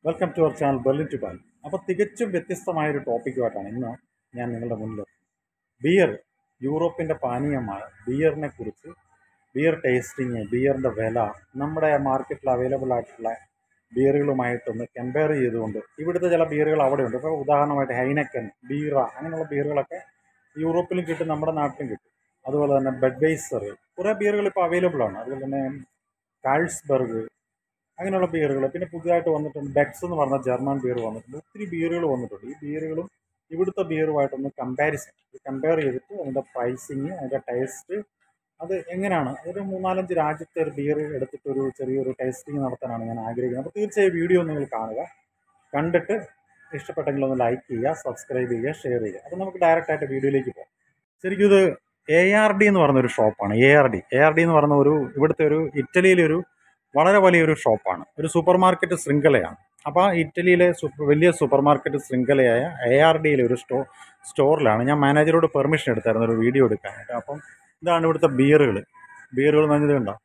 welcome to our channel Berlin to ബാൽ അപ്പോൾ തികച്ചും വ്യത്യസ്തമായ ഒരു ടോപ്പിക്കുമായിട്ടാണ് ഇന്ന് ഞാൻ നിങ്ങളുടെ മുന്നിൽ ബിയർ യൂറോപ്പിൻ്റെ പാനീയമായ ബിയറിനെ കുറിച്ച് ബിയർ ടേസ്റ്റിങ് ബിയറിൻ്റെ വില നമ്മുടെ മാർക്കറ്റിൽ അവൈലബിൾ ആയിട്ടുള്ള ബിയറുകളുമായിട്ടൊന്ന് കമ്പയർ ചെയ്തുകൊണ്ട് ഇവിടുത്തെ ചില ബിയറുകൾ അവിടെയുണ്ട് ഇപ്പോൾ ഉദാഹരണമായിട്ട് ഹൈനക്കൻ ബീറ അങ്ങനെയുള്ള ബിയറുകളൊക്കെ യൂറോപ്പിലും കിട്ടും നമ്മുടെ നാട്ടിലും കിട്ടും അതുപോലെ തന്നെ ബെഡ്വൈസർ കുറേ ബിയറുകൾ ഇപ്പോൾ അവൈലബിൾ ആണ് അതുപോലെ തന്നെ കാൾസ്ബർഗ് അങ്ങനെയുള്ള ബിയറുകൾ പിന്നെ പുതിയതായിട്ട് വന്നിട്ടുണ്ട് ബെക്സ് എന്ന് പറഞ്ഞ ജർമ്മൻ ബിയർ വന്നിട്ടുണ്ട് ഒത്തിരി ബിയറുകൾ വന്നിട്ടുണ്ട് ഈ ബിയറുകളും ഇവിടുത്തെ ബിയറുമായിട്ടൊന്ന് കമ്പാരിസൺ കമ്പയർ ചെയ്തിട്ട് അതിൻ്റെ പ്രൈസിങ് അതിൻ്റെ ടേസ്റ്റ് അത് എങ്ങനെയാണ് ഒരു മൂന്നാലഞ്ച് രാജ്യത്തെ ഒരു ബിയർ എടുത്തിട്ട് ഒരു ചെറിയൊരു ടേസ്റ്റിംഗ് നടത്താനാണ് ഞാൻ ആഗ്രഹിക്കുന്നത് അപ്പോൾ തീർച്ചയായും വീഡിയോ നിങ്ങൾ കാണുക കണ്ടിട്ട് ഇഷ്ടപ്പെട്ടെങ്കിൽ ഒന്ന് ലൈക്ക് ചെയ്യുക സബ്സ്ക്രൈബ് ചെയ്യുക ഷെയർ ചെയ്യുക അപ്പോൾ നമുക്ക് ഡയറക്റ്റ് ആയിട്ട് വീഡിയോയിലേക്ക് പോകാം ശരിക്കും ഇത് എ ആർ ഡി എന്ന് പറഞ്ഞൊരു ഷോപ്പാണ് A R D A R D എന്ന് പറഞ്ഞ ഒരു ഇവിടുത്തെ ഒരു ഇറ്റലിയിലെ ഒരു വളരെ വലിയൊരു ഷോപ്പാണ് ഒരു സൂപ്പർ മാർക്കറ്റ് ശൃംഖലയാണ് അപ്പോൾ ആ ഇറ്റലിയിലെ സൂപ്പർ വലിയ സൂപ്പർ മാർക്കറ്റ് ശൃംഖലയായ എ ആർ ഡിയിലെ ഒരു സ്റ്റോ സ്റ്റോറിലാണ് ഞാൻ മാനേജറോട് പെർമിഷൻ എടുത്തായിരുന്നു ഒരു വീഡിയോ എടുക്കാനായിട്ട് അപ്പം ഇതാണ് ഇവിടുത്തെ ബിയറുകൾ ബിയറുകൾ എന്ന് പറഞ്ഞത് കണ്ടോ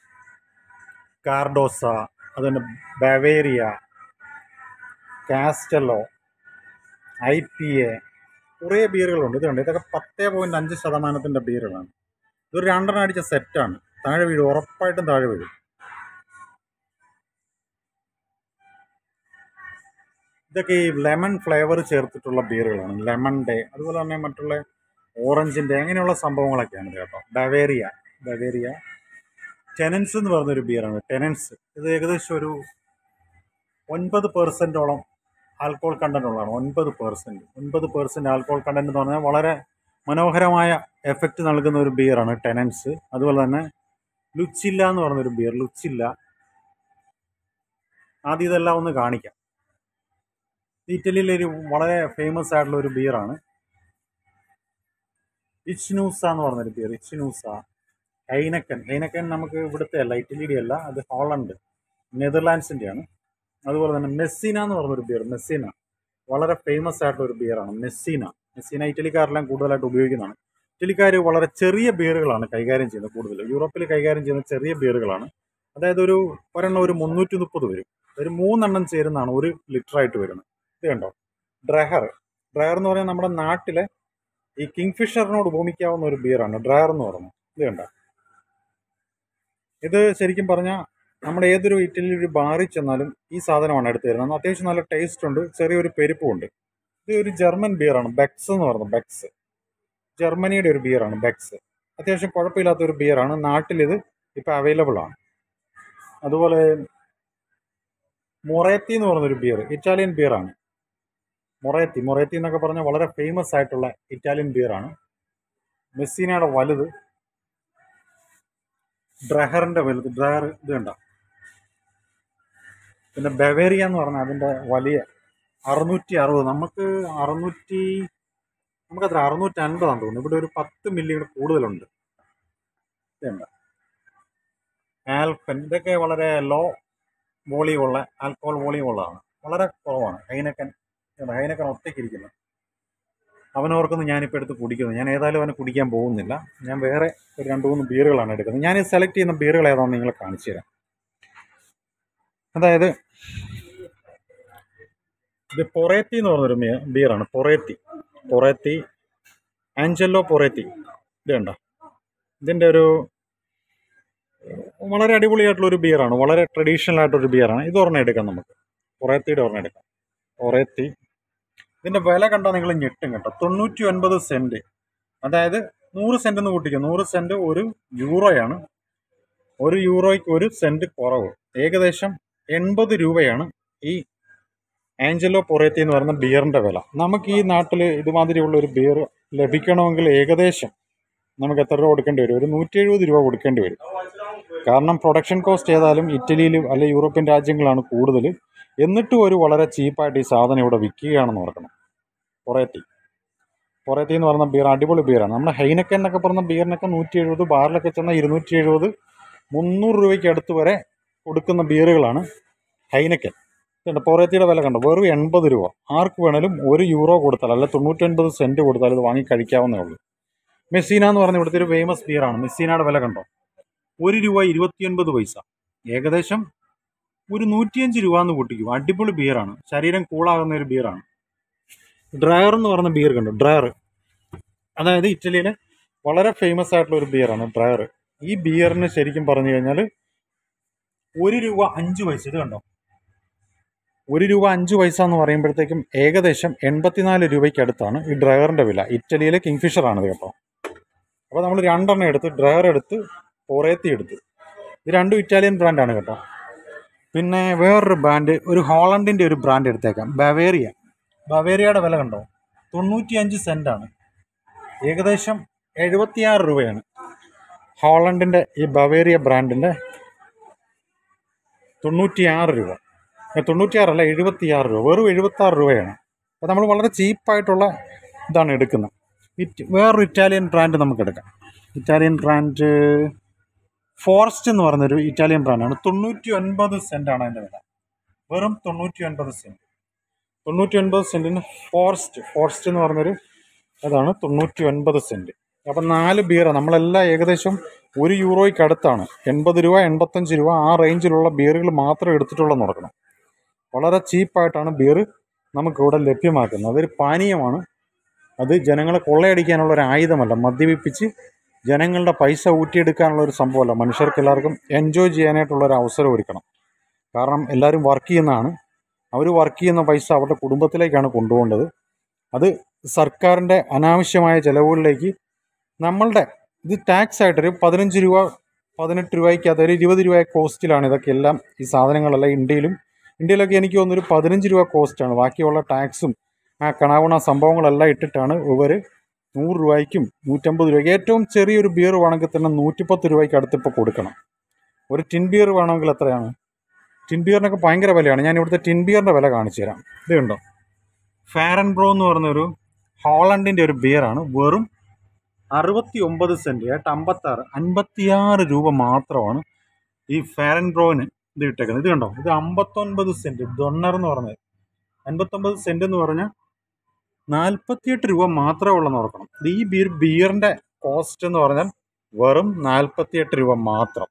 കാർഡോസ അതുതന്നെ Bavaria Castello I P A കുറേ ബിയറുകളുണ്ട് ഇത് കണ്ടോ ഇതൊക്കെ പത്തേ പോയിൻറ്റ് അഞ്ച് ശതമാനത്തിൻ്റെ ബിയറുകളാണ് ഇതൊരു രണ്ടെണ്ണം അടിച്ച സെറ്റാണ് താഴെ വീഴും ഉറപ്പായിട്ടും താഴെ വീഴും ഇതൊക്കെ ഈ ലെമൺ ഫ്ലേവർ ചേർത്തിട്ടുള്ള ബിയറുകളാണ് ലെമണിൻ്റെ അതുപോലെ തന്നെ മറ്റുള്ള ഓറഞ്ചിൻ്റെ അങ്ങനെയുള്ള സംഭവങ്ങളൊക്കെയാണ് ഇത് കേട്ടോ ബവേരിയ ബവേരിയ ടെനൻസ് എന്ന് പറഞ്ഞൊരു ബിയറാണ് ടെനൻസ് ഇത് ഏകദേശം ഒരു ഒൻപത് പെർസെൻറ്റോളം ആൽക്കോൾ കണ്ടന്റ് ഉള്ളതാണ് ഒൻപത് പെർസെൻറ്റ് ഒൻപത് പെർസെൻറ്റ് ആൽക്കോൾ കണ്ടന്റ് എന്ന് പറഞ്ഞാൽ വളരെ മനോഹരമായ എഫക്റ്റ് നൽകുന്ന ഒരു ബിയറാണ് ടെനൻസ് അതുപോലെ തന്നെ ലുച്ചില്ല എന്ന് പറഞ്ഞൊരു ബിയർ ലുച്ചില്ല ആദ്യം ഇതെല്ലാം ഒന്ന് കാണിക്കാം ഇറ്റലിയിലെ ഒരു വളരെ ഫേമസ് ആയിട്ടുള്ള ഒരു ബിയറാണ് ഇച്ച്നൂസ എന്ന് പറഞ്ഞൊരു ബിയർ ഇച്ച്നൂസ ഹൈനക്കൻ ഹൈനക്കൻ നമുക്ക് ഇവിടുത്തെ അല്ല ഇറ്റലിയുടെ അല്ല അത് ഹോളണ്ട് നെതർലാൻഡ്സിൻ്റെയാണ് അതുപോലെ തന്നെ മെസ്സിന എന്ന് പറഞ്ഞൊരു ബിയർ മെസ്സിന വളരെ ഫേമസ് ആയിട്ടുള്ള ഒരു ബിയറാണ് മെസ്സിന മെസ്സിന ഇറ്റലിക്കാരെല്ലാം കൂടുതലായിട്ട് ഉപയോഗിക്കുന്നതാണ് ഇറ്റലിക്കാർ വളരെ ചെറിയ ബിയറുകളാണ് കൈകാര്യം ചെയ്യുന്നത് കൂടുതൽ യൂറോപ്പിൽ കൈകാര്യം ചെയ്യുന്ന ചെറിയ ബിയറുകളാണ് അതായത് ഒരു ഒരെണ്ണം ഒരു മുന്നൂറ്റി മുപ്പത് വരും ഒരു മൂന്നെണ്ണം ചേരുന്നതാണ് ഒരു ലിറ്റർ ആയിട്ട് വരുന്നത് ഇത് കണ്ടോ ഡ്രഹർ ഡ്രയർ എന്ന് പറഞ്ഞാൽ നമ്മുടെ നാട്ടിലെ ഈ കിങ് ഫിഷറിനോട് ഉപമിക്കാവുന്ന ഒരു ബിയറാണ് ഡ്രയർ എന്ന് പറയുന്നത് ഇത് കണ്ടോ ഇത് ശരിക്കും പറഞ്ഞാൽ നമ്മുടെ ഏതൊരു ഇറ്റലിയിൽ ഒരു ബാറിൽ ചെന്നാലും ഈ സാധനമാണ് എടുത്തു തരുന്നത് അത്യാവശ്യം നല്ല ടേസ്റ്റ് ഉണ്ട് ചെറിയൊരു പെരുപ്പുണ്ട് ഇത് ഒരു ജർമ്മൻ ബിയറാണ് ബെക്സ് എന്ന് പറയുന്നത് ബെക്സ് ജർമ്മനിയുടെ ഒരു ബിയറാണ് ബെക്സ് അത്യാവശ്യം കുഴപ്പമില്ലാത്ത ഒരു ബിയറാണ് നാട്ടിലിത് ഇപ്പോൾ അവൈലബിൾ ആണ് അതുപോലെ മൊറേത്തി എന്ന് പറയുന്നൊരു ബിയർ ഇറ്റാലിയൻ ബിയറാണ് മൊറേത്തി മൊറേത്തി എന്നൊക്കെ പറഞ്ഞാൽ വളരെ ഫേമസ് ആയിട്ടുള്ള ഇറ്റാലിയൻ ബിയറാണ് മെസ്സിനയുടെ വലുത് ഡ്രഹറിൻ്റെ വലുത് ഡ്രഹർ ഇത് കണ്ട പിന്നെ ബവേറിയ എന്ന് പറഞ്ഞാൽ അതിൻ്റെ വലിയ അറുന്നൂറ്റി അറുപത് നമുക്ക് അറുന്നൂറ്റി നമുക്കത്ര അറുന്നൂറ്റി അൻപതാണെന്ന് തോന്നുന്നു ഇവിടെ ഒരു പത്ത് മില്ലിയുടെ കൂടുതലുണ്ട് ഇതുണ്ട് ആൽഫൻ ഇതൊക്കെ വളരെ ലോ വോളിയം ഉള്ള ആൽക്കോഹോൾ വോളിയം ഉള്ളതാണ് വളരെ കുറവാണ് ഹൈനക്കൻ ഹൈനക്കൻ ഒറ്റയ്ക്കിരിക്കുന്നു അവനോർക്കൊന്നും ഞാനിപ്പോൾ എടുത്ത് കുടിക്കുന്നു ഞാൻ ഏതായാലും അവനെ കുടിക്കാൻ പോകുന്നില്ല ഞാൻ വേറെ ഒരു രണ്ട് മൂന്ന് ബിയറുകളാണ് എടുക്കുന്നത് ഞാൻ സെലക്ട് ചെയ്യുന്ന ബിയറുകൾ ഏതാണെന്ന് നിങ്ങളെ കാണിച്ചു തരാം അതായത് ഇത് പൊറേത്തി എന്ന് പറഞ്ഞൊരു ബിയറാണ് പൊറേത്തി പൊറേത്തി ആഞ്ചല്ലോ പൊറേത്തി ഇത് കണ്ടോ ഇതിൻ്റെ ഒരു വളരെ അടിപൊളിയായിട്ടുള്ള ഒരു ബിയറാണ് വളരെ ട്രഡീഷണൽ ആയിട്ടൊരു ബിയറാണ് ഇത് ഒരെണ്ണം എടുക്കാം നമുക്ക് പൊറേത്തിയുടെ ഒരെണ്ണം എടുക്കാം പൊറേത്തി ഇതിൻ്റെ വില കണ്ടാൽ നിങ്ങൾ ഞെട്ടും കേട്ടോ തൊണ്ണൂറ്റി ഒൻപത് സെൻറ്റ് അതായത് നൂറ് സെൻറ്റ് എന്ന് കൂട്ടിക്കുക നൂറ് സെൻറ്റ് ഒരു യൂറോയാണ് ഒരു യൂറോയ്ക്ക് ഒരു സെൻറ്റ് കുറവ് ഏകദേശം എൺപത് രൂപയാണ് ഈ ആഞ്ചലോ പൊറേത്തി എന്ന് പറയുന്ന ബിയറിൻ്റെ വില നമുക്ക് ഈ നാട്ടിൽ ഇതുമാതിരിയുള്ള ഒരു ബിയർ ലഭിക്കണമെങ്കിൽ ഏകദേശം നമുക്ക് എത്ര രൂപ കൊടുക്കേണ്ടി വരും ഒരു നൂറ്റി എഴുപത് രൂപ കൊടുക്കേണ്ടി വരും കാരണം പ്രൊഡക്ഷൻ കോസ്റ്റ് ഏതായാലും ഇറ്റലിയിൽ അല്ലെ യൂറോപ്യൻ രാജ്യങ്ങളാണ് കൂടുതൽ എന്നിട്ടും ഒരു വളരെ ചീപ്പായിട്ട് ഈ സാധനം ഇവിടെ വിൽക്കുകയാണെന്ന് ഓർക്കണം പൊറേത്തി പൊറേത്തി എന്ന് പറയുന്ന ബിയർ അടിപൊളി ബിയറാണ് നമ്മുടെ ഹൈനക്കൻ എന്നൊക്കെ പറഞ്ഞ ബിയറിനൊക്കെ നൂറ്റി എഴുപത് ബാറിലൊക്കെ ചെന്നാൽ ഇരുന്നൂറ്റി എഴുപത് മുന്നൂറ് രൂപയ്ക്ക് അടുത്ത് വരെ കൊടുക്കുന്ന ബിയറുകളാണ് ഹൈനക്കൻ കണ്ടോ പൊറേത്തിയുടെ വില കണ്ടോ വെറും എൺപത് രൂപ ആർക്ക് വേണേലും ഒരു യൂറോ കൊടുത്താൽ അല്ല തൊണ്ണൂറ്റൊൻപത് സെൻറ്റ് കൊടുത്താൽ ഇത് വാങ്ങി കഴിക്കാവുന്നേ ഉള്ളൂ മെസ്സിന എന്ന് പറഞ്ഞ ഇവിടുത്തെ ഒരു ഫേമസ് ബിയറാണ് മെസ്സിനയുടെ വില കണ്ടോ ഒരു രൂപ ഇരുപത്തിയൊൻപത് പൈസ ഏകദേശം ഒരു നൂറ്റിയഞ്ച് രൂപ എന്ന് കൂട്ടിക്കും അടിപൊളി ബിയറാണ് ശരീരം കൂളാകുന്ന ഒരു ബിയറാണ് ഡ്രയർ എന്ന് പറയുന്ന ബിയർ കണ്ടു ഡ്രയർ അതായത് ഇറ്റലിയിലെ വളരെ ഫേമസ് ആയിട്ടുള്ള ഒരു ബിയറാണ് ഡ്രയർ ഈ ബിയറിന് ശരിക്കും പറഞ്ഞു കഴിഞ്ഞാൽ ഒരു രൂപ അഞ്ച് പൈസ ഇത് കണ്ടോ ഒരു രൂപ അഞ്ച് പൈസ എന്ന് പറയുമ്പോഴത്തേക്കും ഏകദേശം എൺപത്തിനാല് രൂപയ്ക്ക് അടുത്താണ് ഈ ഡ്രയറിൻ്റെ വില ഇറ്റലിയിലെ കിങ്ഫിഷർ ആണിത് കേട്ടോ അപ്പോൾ നമ്മൾ രണ്ടെണ്ണം എടുത്ത് ഡ്രയർ എടുത്ത് പൊറേത്തി എടുത്ത് ഇത് രണ്ടും ഇറ്റാലിയൻ ബ്രാൻഡാണ് കേട്ടോ പിന്നെ വേറൊരു ബ്രാൻഡ് ഒരു ഹോളണ്ടിൻ്റെ ഒരു ബ്രാൻഡ് എടുത്തേക്കാം ബവേറിയ ബവേറിയയുടെ വില കണ്ടോ തൊണ്ണൂറ്റിയഞ്ച് സെൻറ്റാണ് ഏകദേശം എഴുപത്തിയാറ് രൂപയാണ് ഹോളണ്ടിൻ്റെ ഈ ബവേറിയ ബ്രാൻഡിൻ്റെ തൊണ്ണൂറ്റിയാറ് രൂപ ഏ, തൊണ്ണൂറ്റിയാറല്ല എഴുപത്തിയാറ് രൂപ വെറും എഴുപത്താറ് രൂപയാണ് അപ്പോൾ നമ്മൾ വളരെ ചീപ്പായിട്ടുള്ള ഇതാണ് എടുക്കുന്നത് ഇറ്റ് വേറൊരു ഇറ്റാലിയൻ ബ്രാൻഡ് നമുക്ക് എടുക്കാം ഇറ്റാലിയൻ ബ്രാൻഡ് ഫോറസ്റ്റ് എന്ന് പറഞ്ഞൊരു ഇറ്റാലിയൻ ബ്രാൻഡാണ് തൊണ്ണൂറ്റി ഒൻപത് സെൻറ്റാണ് അതിൻ്റെ വില വെറും തൊണ്ണൂറ്റി ഒൻപത് സെൻറ്റ് തൊണ്ണൂറ്റി ഒൻപത് സെൻറ്റിന് ഫോറസ്റ്റ് ഫോറസ്റ്റ് എന്ന് പറഞ്ഞൊരു അതാണ് തൊണ്ണൂറ്റി ഒൻപത് സെൻറ്റ് അപ്പം നാല് ബിയർ നമ്മളെല്ലാം ഏകദേശം ഒരു യൂറോയ്ക്ക് അടുത്താണ് എൺപത് രൂപ എൺപത്തഞ്ച് രൂപ ആ റേഞ്ചിലുള്ള ബിയറുകൾ മാത്രം എടുത്തിട്ടുള്ളതെന്ന് ഓർക്കണം വളരെ ചീപ്പായിട്ടാണ് ബിയർ നമുക്കിവിടെ ലഭ്യമാക്കുന്നത് അതൊരു പാനീയമാണ് അത് ജനങ്ങളെ കൊള്ളയടിക്കാനുള്ള ഒരു ആയുധമല്ല മദ്യപിപ്പിച്ച് ജനങ്ങളുടെ പൈസ ഊറ്റിയെടുക്കാനുള്ള ഒരു സംഭവമല്ല മനുഷ്യർക്ക് എല്ലാവർക്കും എൻജോയ് ചെയ്യാനായിട്ടുള്ള ഒരു അവസരം ഒരുക്കണം കാരണം എല്ലാവരും വർക്ക് ചെയ്യുന്നതാണ് അവർ വർക്ക് ചെയ്യുന്ന പൈസ അവരുടെ കുടുംബത്തിലേക്കാണ് കൊണ്ടുപോകേണ്ടത് അത് സർക്കാരിൻ്റെ അനാവശ്യമായ ചിലവുകളിലേക്ക് നമ്മളുടെ ഇത് ടാക്സ് ആയിട്ടൊരു പതിനഞ്ച് രൂപ പതിനെട്ട് രൂപയ്ക്കകത്ത് ഒരു ഇരുപത് രൂപ കോസ്റ്റിലാണ് ഇതൊക്കെ എല്ലാം ഈ സാധനങ്ങളെല്ലാം ഇന്ത്യയിലും ഇന്ത്യയിലൊക്കെ എനിക്ക് തോന്നുന്നു ഒരു പതിനഞ്ച് രൂപ കോസ്റ്റാണ് ബാക്കിയുള്ള ടാക്സും ആ കണാവണ സംഭവങ്ങളെല്ലാം ഇട്ടിട്ടാണ് ഇവർ നൂറ് രൂപയ്ക്കും നൂറ്റമ്പത് രൂപയ്ക്ക് ഏറ്റവും ചെറിയൊരു ബിയർ വേണമെങ്കിൽ തന്നെ നൂറ്റിപ്പത്ത് രൂപയ്ക്ക് അടുത്ത് ഇപ്പോൾ കൊടുക്കണം ഒരു ടിൻ ബിയർ വേണമെങ്കിൽ എത്രയാണ് ടിൻ ബിയറിനൊക്കെ ഭയങ്കര വിലയാണ് ഞാൻ ഇവിടുത്തെ ടിൻ ബിയറിൻ്റെ വില കാണിച്ചു തരാം ഇത് കണ്ടോ ഫാരൻ ബ്രോ എന്ന് പറഞ്ഞൊരു ഹോളണ്ടിൻ്റെ ഒരു ബിയറാണ് വെറും അറുപത്തി ഒമ്പത് സെൻറ്റ് ഏട്ട് അമ്പത്താറ് അൻപത്തിയാറ് രൂപ മാത്രമാണ് ഈ ഫാരൻ ബ്രോന് ഇത് ഇട്ടേക്കുന്നത് ഇത് കണ്ടോ ഇത് അമ്പത്തൊൻപത് സെൻറ്റ് ഡൊണ്ണർ എന്ന് പറഞ്ഞത് അൻപത്തൊമ്പത് സെൻറ്റ് എന്ന് പറഞ്ഞാൽ നാൽപ്പത്തിയെട്ട് രൂപ മാത്രമേ ഉള്ളെന്ന് ഓർക്കണം ഇത് ഈ ബിയർ ബിയറിൻ്റെ കോസ്റ്റ് എന്ന് പറഞ്ഞാൽ വെറും നാൽപ്പത്തിയെട്ട് രൂപ മാത്രം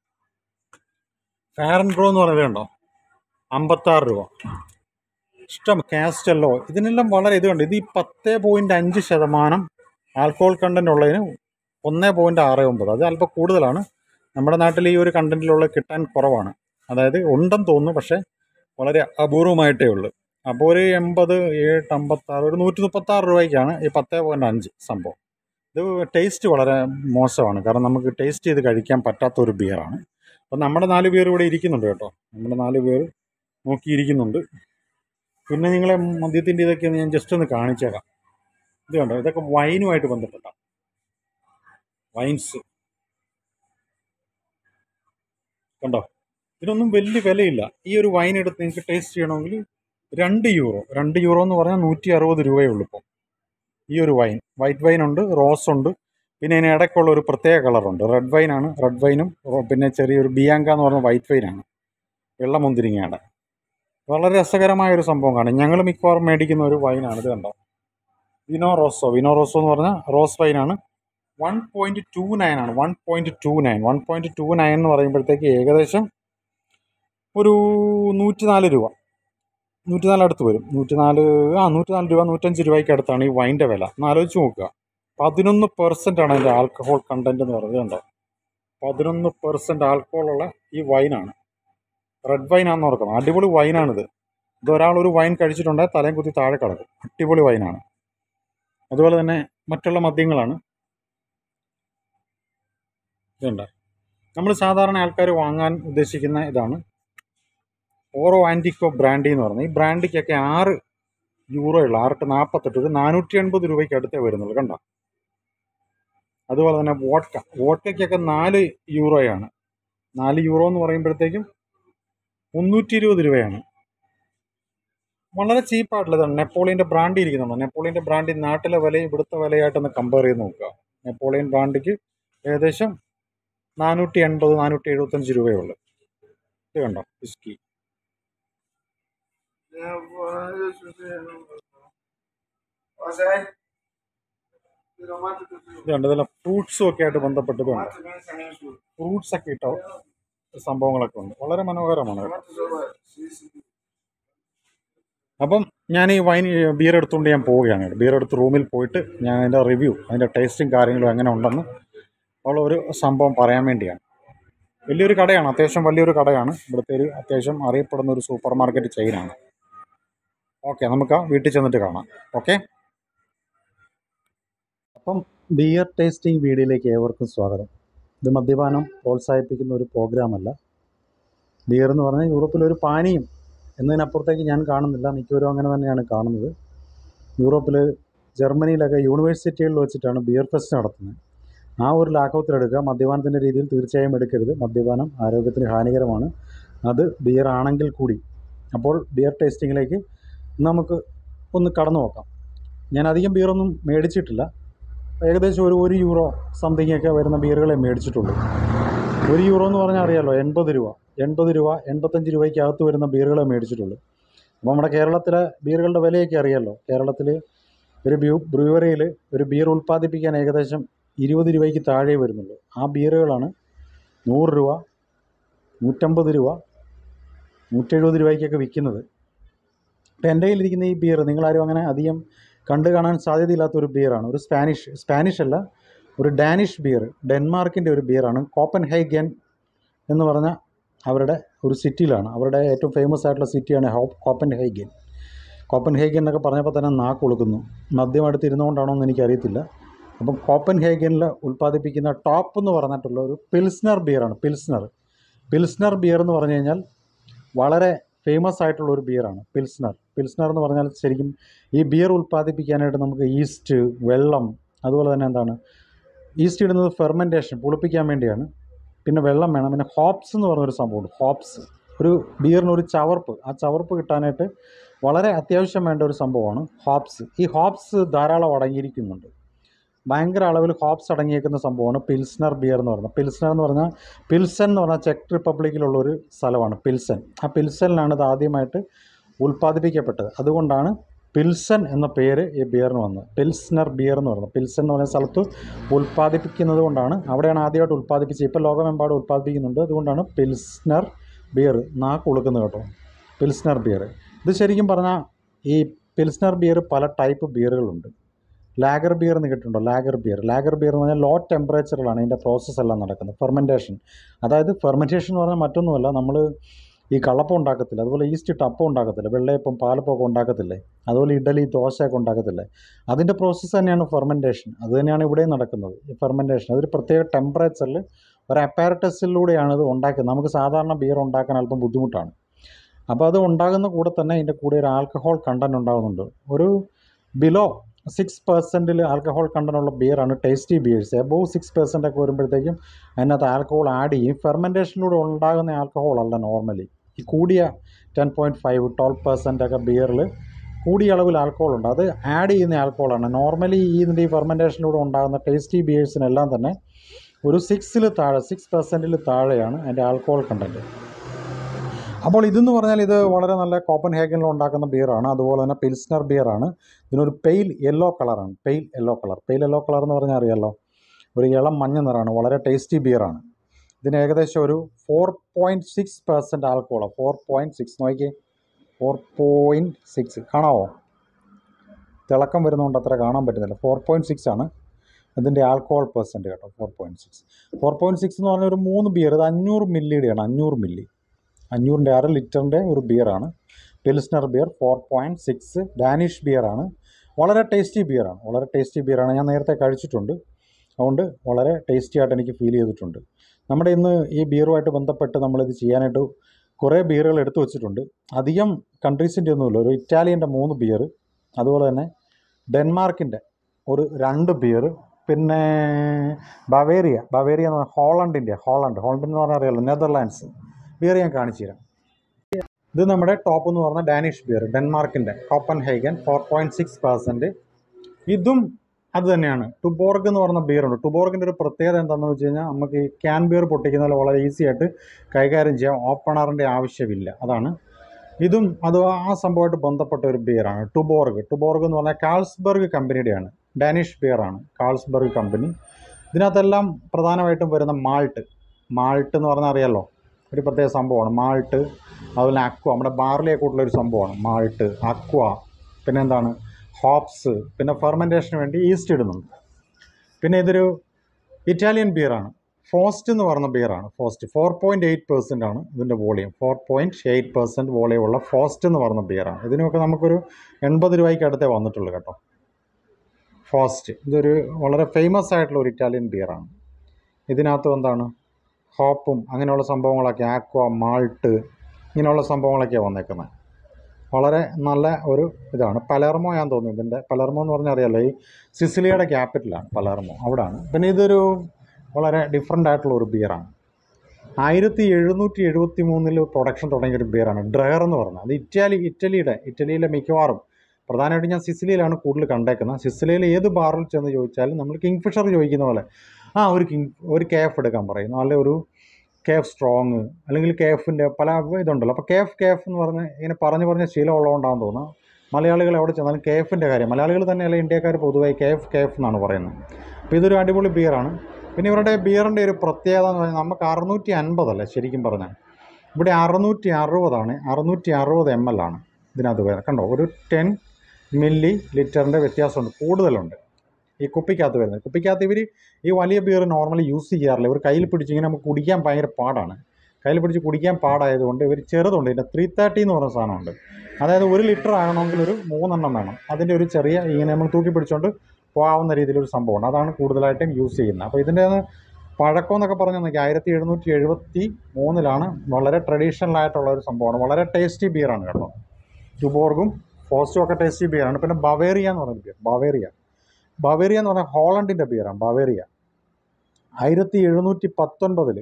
ഫാരൻ ബ്രോ എന്ന് പറയുന്നത് കണ്ടോ അമ്പത്താറ് രൂപ ഇഷ്ടം കാസ്റ്റല്ലോ ഇതിനെല്ലാം വളരെ ഇത് കണ്ടോ ഇത് ഈ പത്ത് പോയിൻറ്റ് അഞ്ച് ശതമാനം ആൽക്കഹോൾ കണ്ടന്റ് ഉള്ളതിന് ഒന്ന് പോയിൻറ്റ് ആറ് ഒമ്പത് അത് അല്പം കൂടുതലാണ് നമ്മുടെ നാട്ടിൽ ഈ ഒരു കണ്ടന്റിലുള്ള കിട്ടാൻ കുറവാണ് അതായത് ഉണ്ടെന്ന് തോന്നുന്നു പക്ഷേ വളരെ അപൂർവമായിട്ടേ ഉള്ളൂ അപ്പോൾ ഒരു എൺപത് ഏഴ് അമ്പത്താറ് ഒരു നൂറ്റി മുപ്പത്താറ് രൂപയ്ക്കാണ് ഈ പത്ത് പോയിൻറ്റ് അഞ്ച് സംഭവം ഇത് ടേസ്റ്റ് വളരെ മോശമാണ് കാരണം നമുക്ക് ടേസ്റ്റ് ചെയ്ത് കഴിക്കാൻ പറ്റാത്ത ഒരു ബിയറാണ് അപ്പോൾ നമ്മുടെ നാല് പേർ ഇവിടെ ഇരിക്കുന്നുണ്ട് കേട്ടോ നമ്മുടെ നാല് പേർ നോക്കിയിരിക്കുന്നുണ്ട് പിന്നെ നിങ്ങളെ മദ്യത്തിൻ്റെ ഇതൊക്കെ ഒന്ന് ഞാൻ ജസ്റ്റ് ഒന്ന് കാണിച്ചേക്കാം ഇത് കണ്ടോ ഇതൊക്കെ വൈനുമായിട്ട് ബന്ധപ്പെട്ട വൈൻസ് കണ്ടോ ഇതിനൊന്നും വലിയ വിലയില്ല ഈ ഒരു വൈൻ എടുത്ത് നിങ്ങൾക്ക് ടേസ്റ്റ് ചെയ്യണമെങ്കിൽ രണ്ട് യൂറോ രണ്ട് യൂറോ എന്ന് പറഞ്ഞാൽ നൂറ്റി അറുപത് രൂപയേ ഉള്ളൂ ഇപ്പോൾ ഈ ഒരു വൈൻ വൈറ്റ് വൈൻ ഉണ്ട് റോസ് ഉണ്ട് പിന്നെ ഇതിന് ഇടയ്ക്കുള്ള ഒരു പ്രത്യേക കളറുണ്ട് റെഡ് വൈനാണ് റെഡ് വൈനും റോ- പിന്നെ ചെറിയൊരു ബിയാങ്ക എന്ന് പറഞ്ഞ വൈറ്റ് വൈനാണ് വെള്ളമുന്തിരിങ്ങയുടെ വളരെ രസകരമായ ഒരു സംഭവം കാണും ഞങ്ങൾ മിക്കവാറും മേടിക്കുന്ന ഒരു വൈനാണ് ഇത് കണ്ടോ വിനോ റോസോ വിനോ റോസോ എന്ന് പറഞ്ഞാൽ റോസ് വൈനാണ് വൺ പോയിൻറ്റ് ടു നയൻ ആണ് one point two nine one point two nine എന്ന് പറയുമ്പോഴത്തേക്ക് ഏകദേശം ഒരു നൂറ്റിനാല് രൂപ നൂറ്റിനാല് അടുത്ത് വരും നൂറ്റിനാല് ആ നൂറ്റിനാല് രൂപ നൂറ്റഞ്ച് രൂപയ്ക്ക് അടുത്താണ് ഈ വൈൻ്റെ വില ഒന്ന് ആലോചിച്ച് നോക്കുക പതിനൊന്ന് പെർസെൻ്റ് ആണ് അതിൻ്റെ ആൽക്കഹോൾ കണ്ടൻറ്റ് എന്ന് പറയുന്നത് കണ്ടോ പതിനൊന്ന് പെർസെൻറ്റ് ആൽക്കഹോളുള്ള ഈ വൈനാണ് റെഡ് വൈനാണെന്ന് ഓർക്കണം അടിപൊളി വൈനാണിത് ഇത് ഒരാൾ ഒരു വൈൻ കഴിച്ചിട്ടുണ്ടെങ്കിൽ തലയും കുത്തി താഴെ കിടക്കും അടിപൊളി വൈനാണ് അതുപോലെ തന്നെ മറ്റുള്ള മദ്യങ്ങളാണ് ഇതുണ്ട് നമ്മൾ സാധാരണ ആൾക്കാർ വാങ്ങാൻ ഉദ്ദേശിക്കുന്ന ഇതാണ് ഓറോ ആൻറ്റിക്കോ ബ്രാൻഡി എന്ന് പറയുന്നത് ഈ ബ്രാൻഡിക്കൊക്കെ ആറ് യൂറോ ഉള്ള ആറിട്ട് നാൽപ്പത്തെട്ട് ഒരു നാനൂറ്റി എൺപത് രൂപയ്ക്ക് അടുത്തേ വരുന്നുള്ളൂ കണ്ടോ അതുപോലെ തന്നെ വോട്ട വോട്ടയ്ക്കൊക്കെ നാല് യൂറോയാണ് നാല് യൂറോ എന്ന് പറയുമ്പോഴത്തേക്കും മുന്നൂറ്റി ഇരുപത് രൂപയാണ് വളരെ ചീപ്പായിട്ടുള്ളതാണ് നെപ്പോളിയൻ്റെ ബ്രാൻഡി ഇരിക്കുന്നുണ്ട് നെപ്പോളിയൻ്റെ ബ്രാൻഡി നാട്ടിലെ വിലയും ഇവിടുത്തെ വിലയായിട്ടൊന്ന് കമ്പയർ ചെയ്ത് നോക്കുക നെപ്പോളിയൻ ബ്രാൻഡിക്ക് ഏകദേശം നാനൂറ്റി എൺപത് നാനൂറ്റി എഴുപത്തഞ്ച് രൂപയേ ഉള്ളൂ ഇത് കണ്ടോ വിസ്കി ഇത് കണ്ടോ ഇതെല്ലാം ഫ്രൂട്ട്സും ഒക്കെ ആയിട്ട് ബന്ധപ്പെട്ട് ഇതുണ്ട് ഫ്രൂട്ട്സ് ഒക്കെ ഇട്ടോ സംഭവങ്ങളൊക്കെ ഉണ്ട് വളരെ മനോഹരമാണ് കേട്ടോ അപ്പം ഞാൻ ഈ വൈൻ ബിയർ എടുത്തുകൊണ്ട് ഞാൻ പോവുകയാണ് ബിയർ എടുത്ത് റൂമിൽ പോയിട്ട് ഞാൻ അതിൻ്റെ റിവ്യൂ അതിൻ്റെ ടേസ്റ്റും കാര്യങ്ങളും എങ്ങനെ ഉണ്ടെന്ന് ഉള്ള ഒരു സംഭവം പറയാൻ വേണ്ടിയാണ് വലിയൊരു കടയാണ് അത്യാവശ്യം വലിയൊരു കടയാണ് ഇവിടുത്തെ ഒരു അത്യാവശ്യം അറിയപ്പെടുന്ന ഒരു സൂപ്പർ മാർക്കറ്റ് ചെയിനാണ് ഓക്കെ നമുക്ക് ആ വീട്ടിൽ ചെന്നിട്ട് കാണാം ഓക്കെ അപ്പം ബിയർ ടേസ്റ്റിംഗ് വീഡിയോയിലേക്ക് ഏവർക്കും സ്വാഗതം ഇത് മദ്യപാനം പ്രോത്സാഹിപ്പിക്കുന്ന ഒരു പ്രോഗ്രാമല്ല ബിയർ എന്ന് പറഞ്ഞാൽ യൂറോപ്പിലൊരു പാനീയം എന്നതിനപ്പുറത്തേക്ക് ഞാൻ കാണുന്നില്ല മിക്കവരും അങ്ങനെ തന്നെയാണ് കാണുന്നത് യൂറോപ്പിൽ ജർമ്മനിയിലൊക്കെ യൂണിവേഴ്സിറ്റികളിൽ വെച്ചിട്ടാണ് ബിയർ ഫെസ്റ്റ് നടത്തുന്നത് ആ ഒരു ലാഘവത്തിലെടുക്കുക മദ്യപാനത്തിൻ്റെ രീതിയിൽ തീർച്ചയായും എടുക്കരുത് മദ്യപാനം ആരോഗ്യത്തിന് ഹാനികരമാണ് അത് ബിയർ ആണെങ്കിൽ കൂടി അപ്പോൾ ബിയർ ടേസ്റ്റിങ്ങിലേക്ക് നമുക്ക് ഒന്ന് കടന്നു നോക്കാം ഞാൻ അധികം ബിയറൊന്നും മേടിച്ചിട്ടില്ല ഏകദേശം ഒരു ഒരു യൂറോ സംതിങ് ഒക്കെ വരുന്ന ബിയറുകളെ മേടിച്ചിട്ടുള്ളൂ ഒരു യൂറോ എന്ന് പറഞ്ഞാൽ അറിയാലോ എൺപത് രൂപ എൺപത് രൂപ എൺപത്തഞ്ച് രൂപയ്ക്ക് അകത്ത് വരുന്ന ബിയറുകളെ മേടിച്ചിട്ടുള്ളൂ അപ്പോൾ നമ്മുടെ കേരളത്തിലെ ബിയറുകളുടെ വിലയൊക്കെ അറിയാലോ കേരളത്തിൽ ഒരു ബ്യൂ ബ്രൂവറിയിൽ ഒരു ബിയർ ഉൽപ്പാദിപ്പിക്കാൻ ഏകദേശം ഇരുപത് രൂപയ്ക്ക് താഴെ വരുന്നുള്ളൂ ആ ബിയറുകളാണ് നൂറ് രൂപ നൂറ്റമ്പത് രൂപ നൂറ്റെഴുപത് രൂപയ്ക്കൊക്കെ വിൽക്കുന്നത് അപ്പോൾ എൻ്റെ കയ്യിലിരിക്കുന്ന ഈ ബിയർ നിങ്ങളാരും അങ്ങനെ അധികം കണ്ടു കാണാൻ സാധ്യതയില്ലാത്ത ഒരു ബിയറാണ് ഒരു സ്പാനിഷ് സ്പാനിഷ് അല്ല ഒരു ഡാനിഷ് ബിയർ ഡെൻമാർക്കിൻ്റെ ഒരു ബിയറാണ് കോപ്പൻ ഹൈഗൻ എന്ന് പറഞ്ഞ അവരുടെ ഒരു സിറ്റിയിലാണ് അവരുടെ ഏറ്റവും ഫേമസ് ആയിട്ടുള്ള സിറ്റിയാണ് ഹോ കോപ്പൻ ഹൈഗൻ കോപ്പൻ ഹേഗൻ എന്നൊക്കെ പറഞ്ഞപ്പോൾ തന്നെ നാക്ക് കൊടുക്കുന്നു മദ്യം അടുത്ത് ഇരുന്നുകൊണ്ടാണോ എന്ന് എനിക്കറിയത്തില്ല അപ്പം കോപ്പൻ ഹേഗനിൽ ഉൽപ്പാദിപ്പിക്കുന്ന ടോപ്പ് എന്ന് പറഞ്ഞിട്ടുള്ള ഒരു പിൽസ്നർ ബിയറാണ് പിൽസ്നർ പിൽസ്നർ ബിയർ എന്ന് പറഞ്ഞു കഴിഞ്ഞാൽ വളരെ ഫേമസ് ആയിട്ടുള്ള ഒരു ബിയറാണ് പിൽസ്നർ പിൽസ്നർ എന്ന് പറഞ്ഞാൽ ശരിക്കും ഈ ബിയർ ഉൽപ്പാദിപ്പിക്കാനായിട്ട് നമുക്ക് ഈസ്റ്റ് വെള്ളം അതുപോലെ തന്നെ എന്താണ് ഈസ്റ്റ് ഇടുന്നത് ഫെർമെൻറ്റേഷൻ പുളിപ്പിക്കാൻ വേണ്ടിയാണ് പിന്നെ വെള്ളം വേണം പിന്നെ ഹോപ്സ് എന്ന് പറഞ്ഞൊരു സംഭവമുണ്ട് ഹോപ്സ് ഒരു ബിയറിന് ഒരു ചവർപ്പ് ആ ചവർപ്പ് കിട്ടാനായിട്ട് വളരെ അത്യാവശ്യം വേണ്ട ഒരു സംഭവമാണ് ഹോപ്സ് ഈ ഹോപ്സ് ധാരാളം അടങ്ങിയിരിക്കുന്നുണ്ട് ഭയങ്കര അളവിൽ ഹോപ്സ് അടങ്ങിയേക്കുന്ന സംഭവമാണ് പിൽസ്നർ ബിയർ എന്ന് പറയുന്നത് പിൽസ്നർ എന്ന് പറഞ്ഞാൽ പിൽസൺ എന്ന് പറഞ്ഞാൽ ചെക്ക് റിപ്പബ്ലിക്കിലുള്ള ഒരു സ്ഥലമാണ് പിൽസൺ ആ പിൽസണിലാണ് ഇത് ആദ്യമായിട്ട് ഉൽപ്പാദിപ്പിക്കപ്പെട്ടത് അതുകൊണ്ടാണ് പിൽസൺ എന്ന പേര് ഈ ബിയറിന് വന്നത് പിൽസ്നർ ബിയർ എന്ന് പറയുന്നത് പിൽസൺ എന്ന് പറയുന്ന സ്ഥലത്ത് ഉൽപ്പാദിപ്പിക്കുന്നത് കൊണ്ടാണ് അവിടെയാണ് ആദ്യമായിട്ട് ഉൽപ്പാദിപ്പിച്ചത് ഇപ്പോൾ ലോകമെമ്പാടും ഉൽപ്പാദിപ്പിക്കുന്നുണ്ട് അതുകൊണ്ടാണ് പിൽസ്നർ ബിയർ നാക്ക് ഉളുക്കുന്നത് കേട്ടോ പിൽസ്നർ ബിയർ ഇത് ശരിക്കും പറഞ്ഞാൽ ഈ പിൽസ്നർ ബിയർ പല ടൈപ്പ് ബിയറുകളുണ്ട് ലാഗർ ബിയർ എന്ന് കേട്ടിട്ടുണ്ടോ ലാഗർ ബിയർ ലാഗർ ബിയർ എന്ന് പറഞ്ഞാൽ ലോ ടെമ്പറേച്ചറിലാണ് ഇതിൻ്റെ പ്രോസസ്സ് എല്ലാം നടക്കുന്നത് ഫെർമെൻറ്റേഷൻ അതായത് ഫെർമെൻറ്റേഷൻ എന്ന് പറഞ്ഞാൽ മറ്റൊന്നുമല്ല നമ്മൾ ഈ കള്ളപ്പം ഉണ്ടാക്കത്തില്ല അതുപോലെ ഈസ്റ്റ് ഇട്ട് അപ്പം ഉണ്ടാക്കത്തില്ല വെള്ളയപ്പം പാലപ്പം ഒക്കെ ഉണ്ടാക്കത്തില്ലേ അതുപോലെ ഇഡലി ദോശയൊക്കെ ഉണ്ടാക്കത്തില്ലേ അതിൻ്റെ പ്രോസസ്സ് തന്നെയാണ് ഫെർമെൻറ്റേഷൻ അത് തന്നെയാണ് ഇവിടെയും നടക്കുന്നത് ഈ ഫെർമെൻറ്റേഷൻ അതൊരു പ്രത്യേക ടെമ്പറേച്ചറിൽ ഒരു അപ്പാരറ്റസിലൂടെയാണ് ഇത് ഉണ്ടാക്കുന്നത് നമുക്ക് സാധാരണ ബിയർ ഉണ്ടാക്കാൻ അല്പം ബുദ്ധിമുട്ടാണ് അപ്പോൾ അത് ഉണ്ടാകുന്ന കൂടെ തന്നെ ഇതിൻ്റെ കൂടെ ഒരു ആൽക്കഹോൾ കണ്ടൻറ് ഉണ്ടാകുന്നുണ്ട് ഒരു ബിലോ സിക്സ് പെർസെൻറ്റിൽ ആൽക്കഹോൾ കണ്ടൻ്റ് ഉള്ള ബിയറാണ് tasty beers above six percent ഒക്കെ വരുമ്പോഴത്തേക്കും അതിനകത്ത് ആൽക്കഹോൾ ആഡ് ചെയ്യും ഫെർമെൻറ്റേഷനിലൂടെ ഉണ്ടാകുന്ന ആൽക്കഹോൾ അല്ല നോർമലി ഈ കൂടിയ ten point five twelve percent ഒക്കെ ബിയറിൽ കൂടിയ അളവിൽ ആൽക്കഹോൾ ഉണ്ട് അത് ആഡ് ചെയ്യുന്ന ആൽക്കഹോളാണ് നോർമലി ഈ ഇതിൻ്റെ ഈ ഫെർമെൻറ്റേഷനിലൂടെ ഉണ്ടാകുന്ന ടേസ്റ്റി ബിയേഴ്സിനെല്ലാം തന്നെ ഒരു സിക്സിൽ താഴെ സിക്സ് പെർസെൻറ്റിൽ താഴെയാണ് അതിൻ്റെ ആൽക്കഹോൾ കണ്ടൻറ്റ് അപ്പോൾ ഇതെന്ന് പറഞ്ഞാൽ ഇത് വളരെ നല്ല കോപ്പൻ ഹേഗനിൽ ഉണ്ടാക്കുന്ന ബിയറാണ് അതുപോലെ തന്നെ പിൽസ്നർ ബിയറാണ് ഇതിനൊരു പെയിൽ യെല്ലോ കളറാണ് pale yellow colour pale yellow colour എന്ന് പറഞ്ഞാൽ അറിയാമല്ലോ ഒരു ഇളം മഞ്ഞ നിറമാണ് വളരെ ടേസ്റ്റി ബിയറാണ് ഇതിന് ഏകദേശം ഒരു ഫോർ പോയിൻറ്റ് സിക്സ് പെർസെൻറ്റ് ആൽക്കോളാണ് ഫോർ പോയിൻറ്റ് സിക്സ് നോക്കിയേ ഫോർ പോയിൻറ്റ് സിക്സ് കാണാവോ തിളക്കം വരുന്നതുകൊണ്ട് അത്ര കാണാൻ പറ്റുന്നില്ല ഫോർ പോയിൻറ്റ് സിക്സ് ആണ് ഇതിൻ്റെ ആൽക്കോഹോൾ പെർസെൻറ്റ് കേട്ടോ four point six four point six എന്ന് പറഞ്ഞാൽ ഒരു മൂന്ന് ബിയർ ഇത് അഞ്ഞൂറ് മില്ലിയുടെയാണ് അഞ്ഞൂറ് മില്ലി അഞ്ഞൂറിൻ്റെ അര ലിറ്ററിൻ്റെ ഒരു ബിയറാണ് pilsner beer four point six Danish ബിയറാണ് വളരെ ടേസ്റ്റി ബിയറാണ് വളരെ ടേസ്റ്റി ബിയറാണ് ഞാൻ നേരത്തെ കഴിച്ചിട്ടുണ്ട് അതുകൊണ്ട് വളരെ ടേസ്റ്റി ആയിട്ട് എനിക്ക് ഫീൽ ചെയ്തിട്ടുണ്ട് നമ്മുടെ ഇന്ന് ഈ ബിയറുമായിട്ട് ബന്ധപ്പെട്ട് നമ്മളിത് ചെയ്യാനായിട്ട് കുറേ ബിയറുകൾ എടുത്തു വെച്ചിട്ടുണ്ട് അധികം കൺട്രീസിൻ്റെ ഒന്നുമില്ല ഒരു ഇറ്റാലിയൻ്റെ മൂന്ന് ബിയർ അതുപോലെ തന്നെ ഡെൻമാർക്കിൻ്റെ ഒരു രണ്ട് ബിയർ പിന്നെ ബവേറിയ ബവേറിയ എന്ന് പറഞ്ഞാൽ ഹോളണ്ടിൻ്റെ ഹോളണ്ട് ഹോളണ്ട് എന്ന് പറഞ്ഞാൽ അറിയാലോ നെതർലാൻഡ്സ് ബിയർ ഞാൻ കാണിച്ചു തരാം ഇത് നമ്മുടെ ടോപ്പ് എന്ന് പറഞ്ഞ ഡാനിഷ് ബിയർ ഡെൻമാർക്കിൻ്റെ Copenhagen four point six percent ഇതും അത് തന്നെയാണ് ടുബോർഗ് എന്ന് പറഞ്ഞ ബിയറുണ്ട് ടുബോർഗിൻ്റെ ഒരു പ്രത്യേകത എന്താണെന്ന് വെച്ച് കഴിഞ്ഞാൽ നമുക്ക് ഈ ക്യാൻ ബിയർ പൊട്ടിക്കുന്നതിൽ വളരെ ഈസി ആയിട്ട് കൈകാര്യം ചെയ്യാം ഓപ്പണറിൻ്റെ ആവശ്യമില്ല അതാണ് ഇതും അത് ആ സംഭവമായിട്ട് ബന്ധപ്പെട്ട ഒരു ബിയറാണ് ടുബോർഗ് ടുബോർഗ് എന്ന് പറഞ്ഞാൽ കാൾസ്ബർഗ് കമ്പനിയുടെയാണ് ഡാനിഷ് ബിയറാണ് കാൾസ്ബർഗ് കമ്പനി ഇതിനകത്തെല്ലാം പ്രധാനമായിട്ടും വരുന്ന മാൾട്ട് മാൾട്ട് എന്ന് പറഞ്ഞാൽ അറിയാലോ ഒരു പ്രത്യേക സംഭവമാണ് മാൾട്ട് അതുപോലെ അക്വ നമ്മുടെ ബാർലിയൊക്കെ കൂട്ടുള്ള ഒരു സംഭവമാണ് മാൾട്ട് അക്വ പിന്നെ എന്താണ് ഹോപ്സ് പിന്നെ ഫെർമെൻറ്റേഷന് വേണ്ടി ഈസ്റ്റ് ഇടുന്നുണ്ട് പിന്നെ ഇതൊരു ഇറ്റാലിയൻ ബിയറാണ് ഫോസ്റ്റ് എന്ന് പറയുന്ന ബിയറാണ് ഫോസ്റ്റ് ഫോർ പോയിൻറ്റ് എയ്റ്റ് പെർസെൻ്റ് ആണ് ഇതിൻ്റെ volume four point eight percent volume ഉള്ള ഫോസ്റ്റ് എന്ന് പറയുന്ന ബിയറാണ് ഇതിനൊക്കെ നമുക്കൊരു എൺപത് രൂപയ്ക്ക് അടുത്തേ വന്നിട്ടുള്ളൂ കേട്ടോ ഫോസ്റ്റ് ഇതൊരു വളരെ ഫേമസ് ആയിട്ടുള്ള ഒരു ഇറ്റാലിയൻ ബിയറാണ് ഇതിനകത്ത് എന്താണ് ഹോപ്പും അങ്ങനെയുള്ള സംഭവങ്ങളൊക്കെ ആക്വ മാൾട്ട് ഇങ്ങനെയുള്ള സംഭവങ്ങളൊക്കെയാണ് വന്നേക്കുന്നത് വളരെ നല്ല ഒരു ഇതാണ് പലർമോ ഞാൻ തോന്നുന്നു ഇതിൻ്റെ പലർമോ എന്ന് പറഞ്ഞാൽ അറിയാലോ ഈ സിസിലിയുടെ ക്യാപിറ്റലാണ് പലർമോ അവിടാണ് പിന്നെ ഇതൊരു വളരെ ഡിഫറെൻ്റ് ആയിട്ടുള്ള ഒരു ബിയറാണ് ആയിരത്തി എഴുന്നൂറ്റി എഴുപത്തി മൂന്നിൽ പ്രൊഡക്ഷൻ തുടങ്ങിയ ഒരു ബിയറാണ് ഡ്രയർ എന്ന് പറഞ്ഞത് അത് ഇറ്റാലി ഇറ്റലിയുടെ ഇറ്റലിയിലെ മിക്കവാറും പ്രധാനമായിട്ടും ഞാൻ സിസിലിയിലാണ് കൂടുതൽ കണ്ടേക്കുന്നത് സിസിലിയിൽ ഏത് ബാറിൽ ചെന്ന് ചോദിച്ചാലും നമ്മൾ കിങ് ഫിഷർ ചോദിക്കുന്ന പോലെ ആ ഒരു കിങ് ഒരു കേഫ് എടുക്കാൻ പറയുന്നു അല്ലെ ഒരു കേഫ് സ്ട്രോങ് അല്ലെങ്കിൽ കേഫിൻ്റെ പല ഇതുണ്ടല്ലോ അപ്പോൾ കേഫ് കേഫ് എന്ന് പറഞ്ഞ് ഇങ്ങനെ പറഞ്ഞു പറഞ്ഞ ശീലം ഉള്ളതുകൊണ്ടാണെന്ന് തോന്നുന്നു മലയാളികൾ എവിടെ ചെന്നാലും കേഫിൻ്റെ കാര്യം മലയാളികൾ തന്നെയല്ല ഇന്ത്യക്കാർ പൊതുവായി കേഫ് കേഫ് എന്നാണ് പറയുന്നത് അപ്പോൾ ഇതൊരു അടിപൊളി ബിയറാണ് പിന്നെ ഇവരുടെ ബിയറിൻ്റെ ഒരു പ്രത്യേകത എന്ന് പറഞ്ഞാൽ നമുക്ക് അറുന്നൂറ്റി അൻപതല്ല ശരിക്കും പറഞ്ഞാൽ ഇവിടെ അറുന്നൂറ്റി അറുപതാണ് അറുന്നൂറ്റി അറുപത് എം എൽ ആണ് ഇതിനകത്ത് വരുന്നത് കണ്ടോ ഒരു ടെൻ മില്ലി ലിറ്ററിൻ്റെ വ്യത്യാസമുണ്ട് കൂടുതലുണ്ട് ഈ കുപ്പിക്കകത്ത് വരുന്നത് കുപ്പിക്കകത്ത് ഇവർ ഈ വലിയ ബിയർ നോർമലി യൂസ് ചെയ്യാറില്ല ഇവർ കയ്യിൽ പിടിച്ച് ഇങ്ങനെ നമുക്ക് കുടിക്കാൻ ഭയങ്കര പാടാണ് കയ്യിൽ പിടിച്ച് കുടിക്കാൻ പാടായതുകൊണ്ട് ഇവർ ചെറുതുണ്ട് ഇതിൻ്റെ ത്രീ തേർട്ടി എന്ന് പറയുന്ന സാധനമുണ്ട് അതായത് ഒരു ലിറ്റർ ആകണമെങ്കിൽ ഒരു മൂന്നെണ്ണം വേണം അതിൻ്റെ ഒരു ചെറിയ ഇങ്ങനെ നമ്മൾ തൂക്കി പിടിച്ചുകൊണ്ട് പോകാവുന്ന രീതിയിലൊരു സംഭവമാണ് അതാണ് കൂടുതലായിട്ടും യൂസ് ചെയ്യുന്നത് അപ്പോൾ ഇതിൻ്റെ പഴക്കം എന്നൊക്കെ പറഞ്ഞു നോക്കി ആയിരത്തി എഴുന്നൂറ്റി എഴുപത്തി മൂന്നിലാണ് വളരെ ട്രഡീഷണൽ ആയിട്ടുള്ള ഒരു സംഭവമാണ് വളരെ ടേസ്റ്റി ബിയറാണ് കേട്ടോ ടുബോർഗും ഫോസ്റ്റും ഒക്കെ ടേസ്റ്റി ബിയറാണ് പിന്നെ ബവേറിയ എന്ന് പറയുന്ന ബിയർ ബവേറിയ ബവേറിയ എന്ന് പറഞ്ഞാൽ ഹോളണ്ടിൻ്റെ ബിയറാണ് ബവേറിയ ആയിരത്തി എഴുന്നൂറ്റി പത്തൊൻപതിൽ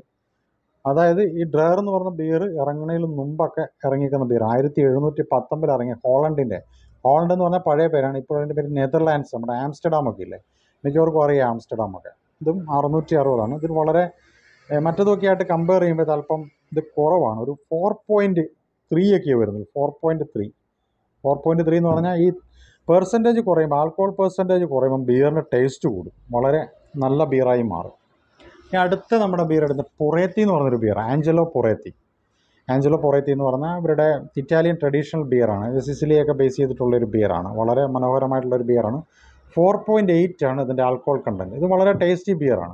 അതായത് ഈ ഡ്രയർ എന്ന് പറഞ്ഞ ബിയർ ഇറങ്ങുന്നതിന് മുമ്പൊക്കെ ഇറങ്ങിക്കുന്ന ബിയർ ആയിരത്തി എഴുന്നൂറ്റി പത്തൊമ്പതിൽ ഇറങ്ങിയ ഹോളണ്ടിൻ്റെ ഹോളണ്ട് എന്ന് പറഞ്ഞാൽ പഴയ പേരാണ് ഇപ്പോൾ അതിൻ്റെ പേര് നെതർലാൻഡ്സ് നമ്മുടെ ആംസ്റ്റർഡാം ഒക്കെ ഇല്ലേ മിക്കവർക്കും അറിയാം ആംസ്റ്റർഡാം ഒക്കെ ഇതും അറുന്നൂറ്റി അറുപതാണ് ഇതിന് വളരെ ഏഹ്, മറ്റേതൊക്കെ ആയിട്ട് കമ്പയർ ചെയ്യുമ്പോൾ ഇത് അല്പം ഇത് കുറവാണ് ഒരു ഫോർ പോയിൻറ്റ് ത്രീ ഒക്കെയാണ് വരുന്നത് four point three four point three എന്ന് പറഞ്ഞാൽ ഈ പെർസെൻറ്റേജ് കുറയുമ്പോൾ ആൽക്കോഹോൾ പെർസെൻറ്റേജ് കുറയുമ്പോൾ ബിയറിന് ടേസ്റ്റ് കൂടും വളരെ നല്ല ബിയറായി മാറും ഇനി അടുത്ത നമ്മുടെ ബിയർ എടുത്ത് പൊറേത്തി എന്ന് പറഞ്ഞൊരു beer Angelo Poretti Angelo Poretti എന്ന് പറഞ്ഞാൽ ഇവരുടെ ഇറ്റാലിയൻ ട്രഡീഷണൽ ബിയറാണ് ഇത് സിസിലിയൊക്കെ ബേസ് ചെയ്തിട്ടുള്ളൊരു ബിയറാണ് വളരെ മനോഹരമായിട്ടുള്ളൊരു ബിയറാണ് ഫോർ പോയിൻറ്റ് എയ്റ്റ് ആണ് ഇതിൻ്റെ ആൽക്കോഹോൾ കണ്ടൻറ്റ് ഇത് വളരെ ടേസ്റ്റി ബിയറാണ്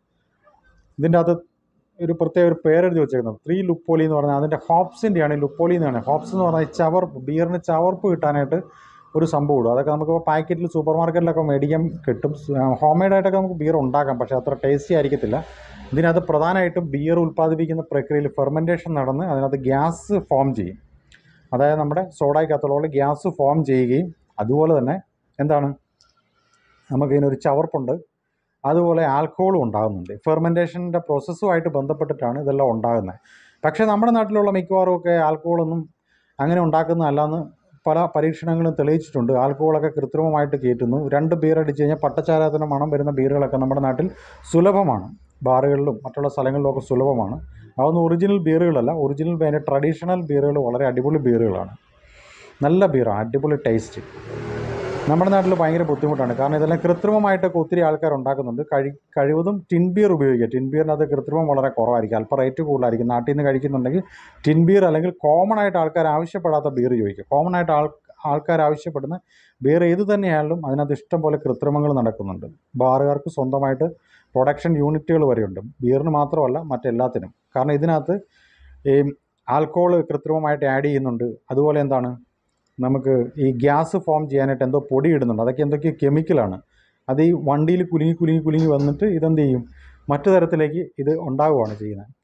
ഇതിൻ്റെ അകത്ത് ഒരു പ്രത്യേക ഒരു പേരെഴുതി വെച്ചേക്കുന്നത് ത്രീ ലുപ്പോലി എന്ന് പറഞ്ഞാൽ അതിൻ്റെ ഹോപ്സിൻ്റെയാണ് ഈ ലുപ്പോലി എന്ന് പറയുന്നത് ഹോപ്സ് എന്ന് പറഞ്ഞാൽ ഈ ചവർപ്പ് ബിയറിന് ചവർപ്പ് കിട്ടാനായിട്ട് ഒരു സംഭവം ഇടും അതൊക്കെ നമുക്ക് പാക്കറ്റിൽ സൂപ്പർ മാർക്കറ്റിലൊക്കെ മേടിക്കാൻ കിട്ടും ഹോം മെയ്ഡായിട്ടൊക്കെ നമുക്ക് ബിയർ ഉണ്ടാക്കാം പക്ഷേ അത്ര ടേസ്റ്റി ആയിരിക്കത്തില്ല ഇതിനകത്ത് പ്രധാനമായിട്ടും ബിയർ ഉൽപ്പാദിപ്പിക്കുന്ന പ്രക്രിയയിൽ ഫെർമെൻറ്റേഷൻ നടന്ന് അതിനകത്ത് ഗ്യാസ് ഫോം ചെയ്യും അതായത് നമ്മുടെ സോഡയ്ക്കകത്തുള്ള ഗ്യാസ് ഫോം ചെയ്യുകയും അതുപോലെ തന്നെ എന്താണ് നമുക്കിതിനൊരു ചവർപ്പുണ്ട് അതുപോലെ ആൽക്കഹോളും ഉണ്ടാകുന്നുണ്ട് ഫെർമെൻറ്റേഷൻ്റെ പ്രോസസ്സുമായിട്ട് ബന്ധപ്പെട്ടിട്ടാണ് ഇതെല്ലാം ഉണ്ടാകുന്നത് പക്ഷേ നമ്മുടെ നാട്ടിലുള്ള മിക്കവാറും ഒക്കെ ആൽക്കഹോളൊന്നും അങ്ങനെ ഉണ്ടാക്കുന്നതല്ലെന്ന് പല പരീക്ഷണങ്ങളും തെളിയിച്ചിട്ടുണ്ട് ആൽക്കഹോളൊക്കെ കൃത്രിമമായിട്ട് കയറ്റുന്നു രണ്ട് ബിയർ അടിച്ച് കഴിഞ്ഞാൽ പട്ടച്ചാരത്തിന് മണം വരുന്ന ബിയറുകളൊക്കെ നമ്മുടെ നാട്ടിൽ സുലഭമാണ് ബാറുകളിലും മറ്റുള്ള സ്ഥലങ്ങളിലുമൊക്കെ സുലഭമാണ് അതൊന്നും ഒറിജിനൽ ബിയറുകളല്ല ഒറിജിനൽ അതിൻ്റെ ട്രഡീഷണൽ ബിയറുകൾ വളരെ അടിപൊളി ബിയറുകളാണ് നല്ല ബിയറാണ് അടിപൊളി ടേസ്റ്റ് നമ്മുടെ നാട്ടിൽ ഭയങ്കര ബുദ്ധിമുട്ടാണ് കാരണം ഇതെല്ലാം കൃത്രിമമായിട്ടൊക്കെ ഒത്തിരി ആൾക്കാർ ഉണ്ടാക്കുന്നുണ്ട് കഴി കഴിവതും ടിൻ ബിയർ ഉപയോഗിക്കുക ടിൻ ബിയറിനകത്ത് കൃത്രിമം വളരെ കുറവായിരിക്കും അല്പം റേറ്റ് കൂടുതലായിരിക്കും നാട്ടിൽ നിന്ന് കഴിക്കുന്നുണ്ടെങ്കിൽ ടിൻ ബിയർ അല്ലെങ്കിൽ കോമൺ ആയിട്ട് ആൾക്കാർ ആവശ്യപ്പെടാത്ത ബിയർ ചോദിക്കുക കോമൺ ആയിട്ട് ആൾ ആൾക്കാർ ആവശ്യപ്പെടുന്ന ബിയർ ഏത് തന്നെയായാലും അതിനകത്ത് ഇഷ്ടം പോലെ കൃത്രിമങ്ങൾ നടക്കുന്നുണ്ട് ബാറുകാർക്ക് സ്വന്തമായിട്ട് പ്രൊഡക്ഷൻ യൂണിറ്റുകൾ വരെയുണ്ട് ബിയറിന് മാത്രമല്ല മറ്റെല്ലാത്തിനും കാരണം ഇതിനകത്ത് ഈ ആൽക്കഹോൾ കൃത്രിമമായിട്ട് ആഡ് ചെയ്യുന്നുണ്ട് അതുപോലെ എന്താണ് നമുക്ക് ഈ ഗ്യാസ് ഫോം ചെയ്യാനായിട്ട് എന്തോ പൊടി ഇടുന്നുണ്ട് അതൊക്കെ എന്തൊക്കെയോ കെമിക്കലാണ് അത് ഈ വണ്ടിയിൽ കുലുങ്ങി കുലുങ്ങി കുലുങ്ങി വന്നിട്ട് ഇതെന്ത് ചെയ്യും മറ്റു തരത്തിലേക്ക് ഇത് ഉണ്ടാവുകയാണ് ചെയ്യുന്നത്